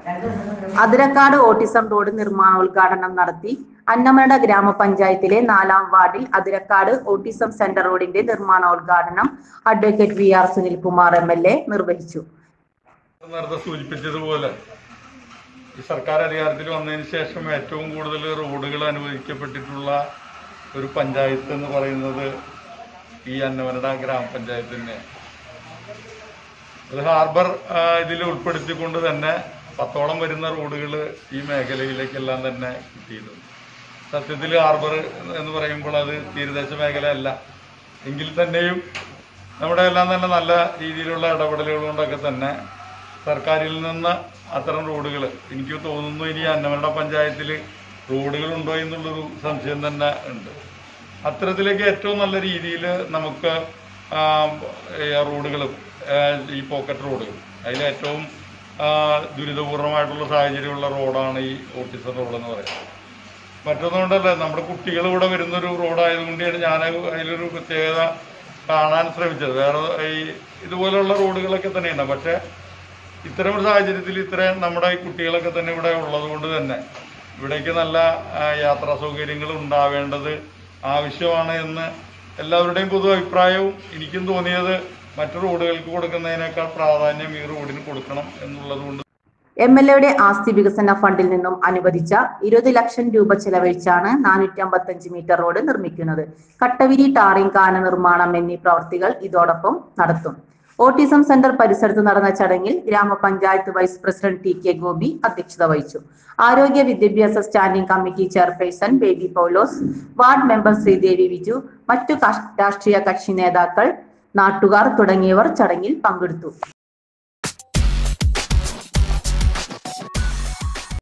അതിരക്കാട് autism road നിർമ്മാണോദ്ഘാടനം നടത്തി അന്നമനട ഗ്രാമപഞ്ചായത്തിലെ നാലാം വാർഡിൽ അതിരക്കാട് ഓട്ടിസം സെന്റർ റോഡിന്റെ നിർമ്മാണോദ്ഘാടനം advocate V R Sunilkumar M L A നിർവഹിച്ചു നേരത്തെ സൂചിപ്പിച്ചതുപോലെ ഈ സർക്കാർ അധികാരത്തിൽ വന്നതിന് ശേഷം ഏറ്റവും കൂടുതൽ റോഡുകൾ അനുവദിക്കപ്പെട്ടിട്ടുള്ള ഒരു പഞ്ചായത്ത് എന്ന് പറയുന്നത് ഈ അന്നവനട ഗ്രാമപഞ്ചായത്ത് തന്നെ അത് ഹാർബർ ഇതിൽ ഉൾപ്പെടുത്തിക്കൊണ്ട് തന്നെ പത്തോളം വരുന്ന റോഡുകൾ ഈ മേഖലയിലേക്കെല്ലാം തന്നെ കിട്ടിയിട്ടുണ്ട് സത്യത്തിൽ ഹാർബർ എന്ന് പറയുമ്പോൾ അത് തീരദേശ മേഖലയല്ല എങ്കിൽ തന്നെയും നമ്മുടെ എല്ലാം തന്നെ നല്ല രീതിയിലുള്ള ഇടപെടലുകൾ കൊണ്ടൊക്കെ തന്നെ സർക്കാരിൽ നിന്ന് അത്തരം റോഡുകൾ എനിക്ക് തോന്നുന്നു ഇനി അന്നമനട പഞ്ചായത്തിൽ റോഡുകൾ ഉണ്ടോ എന്നുള്ളൊരു സംശയം തന്നെ ഉണ്ട് അത്തരത്തിലേക്ക് ഏറ്റവും നല്ല രീതിയിൽ നമുക്ക് ആ, ഈ റോഡുകളും ആ, ഈ പോക്കറ്റ് റോഡുകൾ അതിൽ ഏറ്റവും ആ, ദുരിതപൂർണമായിട്ടുള്ള സാഹചര്യമുള്ള റോഡാണ് ഈ ഓട്ടിസം റോഡ് എന്ന് പറയുന്നത് മറ്റൊന്നുകൊണ്ടല്ല നമ്മുടെ കുട്ടികൾ ഇവിടെ വരുന്നൊരു റോഡായതുകൊണ്ടാണ് ഞാൻ അതിലൊരു പ്രത്യേകത കാണാൻ ശ്രമിച്ചത് വേറെ ഈ ഇതുപോലെയുള്ള റോഡുകളൊക്കെ തന്നെയുണ്ട് പക്ഷേ ഇത്തരം ഒരു സാഹചര്യത്തിൽ ഇത്രയും നമ്മുടെ ഈ കുട്ടികളൊക്കെ തന്നെ ഇവിടെ ഉള്ളത് കൊണ്ട് തന്നെ ഇവിടേക്ക് നല്ല ആ, യാത്രാ സൗകര്യങ്ങൾ ഉണ്ടാവേണ്ടത് ആവശ്യമാണ് എന്ന് എല്ലാവരുടെയും പൊതു അഭിപ്രായവും എനിക്കും തോന്നിയത് മറ്റു റോഡുകൾക്ക് കൊടുക്കുന്നതിനേക്കാൾ പ്രാധാന്യം ഈ റോഡിന് കൊടുക്കണം എന്നുള്ളത് കൊണ്ട് എം എൽ എയുടെ ആസ്തി വികസന ഫണ്ടിൽ നിന്നും അനുവദിച്ച ഇരുപത് ലക്ഷം രൂപ ചെലവഴിച്ചാണ് നാനൂറ്റി അമ്പത്തഞ്ച് മീറ്റർ റോഡ് നിർമ്മിക്കുന്നത് കട്ടവിരി ടാറിംഗ് കാന നിർമ്മാണം എന്നീ പ്രവർത്തികൾ ഇതോടൊപ്പം നടത്തും ഓട്ടിസം സെന്റർ പരിസരത്ത് നടന്ന ചടങ്ങിൽ ഗ്രാമപഞ്ചായത്ത് vice president T K Gopi അധ്യക്ഷത വഹിച്ചു ആരോഗ്യ വിദ്യാഭ്യാസ standing committee chairperson Baby Paulose ward member Sridevi Viju മറ്റു കക്ഷ- രാഷ്ട്രീയ കക്ഷി നേതാക്കൾ നാട്ടുകാർ തുടങ്ങിയവർ ചടങ്ങിൽ പങ്കെടുത്തു